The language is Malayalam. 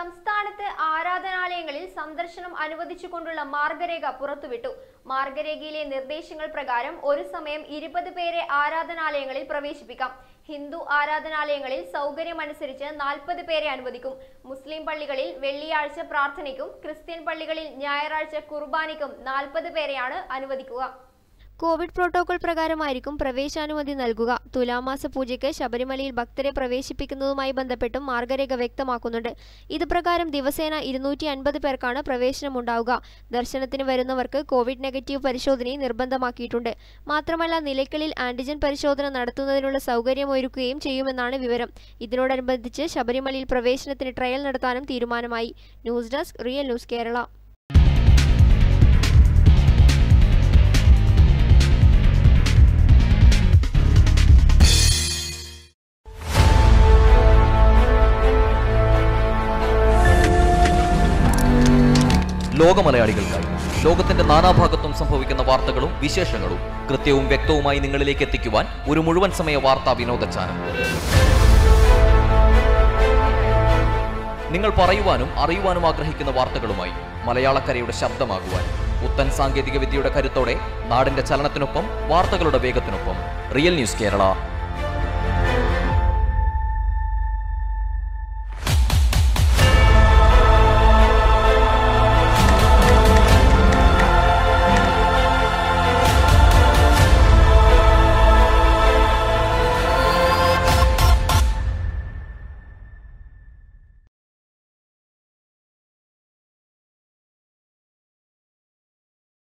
സംസ്ഥാനത്ത് ആരാധനാലയങ്ങളിൽ സന്ദർശനം അനുവദിച്ചുകൊണ്ടുള്ള മാർഗരേഖ പുറത്തുവിട്ടു മാർഗരേഖയിലെ നിർദ്ദേശങ്ങൾ പ്രകാരം ഒരു സമയം ഇരുപത് പേരെ ആരാധനാലയങ്ങളിൽ പ്രവേശിപ്പിക്കാം ഹിന്ദു ആരാധനാലയങ്ങളിൽ സൗകര്യമനുസരിച്ച് നാൽപ്പത് പേരെ അനുവദിക്കും മുസ്ലിം പള്ളികളിൽ വെള്ളിയാഴ്ച പ്രാർത്ഥനയ്ക്കും ക്രിസ്ത്യൻ പള്ളികളിൽ ഞായറാഴ്ച കുർബാനയ്ക്കും നാൽപ്പത് പേരെയാണ് അനുവദിക്കുക കോവിഡ് പ്രോട്ടോകോൾ പ്രകാരമായിരിക്കും പ്രവേശാനുമതി നൽകുക തുലാമാസ പൂജയ്ക്ക് ശബരിമലയിൽ ഭക്തരെ പ്രവേശിപ്പിക്കുന്നതുമായി ബന്ധപ്പെട്ടും മാർഗരേഖ വ്യക്തമാക്കുന്നുണ്ട് ഇത് പ്രകാരം ദിവസേന ഇരുന്നൂറ്റി അൻപത് പേർക്കാണ് പ്രവേശനമുണ്ടാവുക ദർശനത്തിന് വരുന്നവർക്ക് കോവിഡ് നെഗറ്റീവ് പരിശോധനയും നിർബന്ധമാക്കിയിട്ടുണ്ട് മാത്രമല്ല നിലയ്ക്കലിൽ ആന്റിജൻ പരിശോധന നടത്തുന്നതിനുള്ള സൗകര്യമൊരുക്കുകയും ചെയ്യുമെന്നാണ് വിവരം ഇതിനോടനുബന്ധിച്ച് ശബരിമലയിൽ പ്രവേശനത്തിന് ട്രയൽ നടത്താനും തീരുമാനമായി news desk real news Kerala ലോകമലയാളികൾക്കായി ലോകത്തിന്റെ നാനാഭാഗത്തും സംഭവിക്കുന്ന വാർത്തകളും വിശേഷങ്ങളും കൃത്യവും വ്യക്തവുമായി നിങ്ങളിലേക്ക് എത്തിക്കുവാൻ ഒരു മുഴുവൻ സമയ വാർത്താ വിനോദ ചാനൽ നിങ്ങൾ പറയുവാനും അറിയുവാനും ആഗ്രഹിക്കുന്ന വാർത്തകളുമായി മലയാളക്കരയുടെ ശബ്ദമാകുവാൻ പുത്തൻ സാങ്കേതിക വിദ്യയുടെ കരുത്തോടെ നാടിന്റെ ചലനത്തിനൊപ്പം വാർത്തകളുടെ വേഗത്തിനൊപ്പം റിയൽ ന്യൂസ് കേരള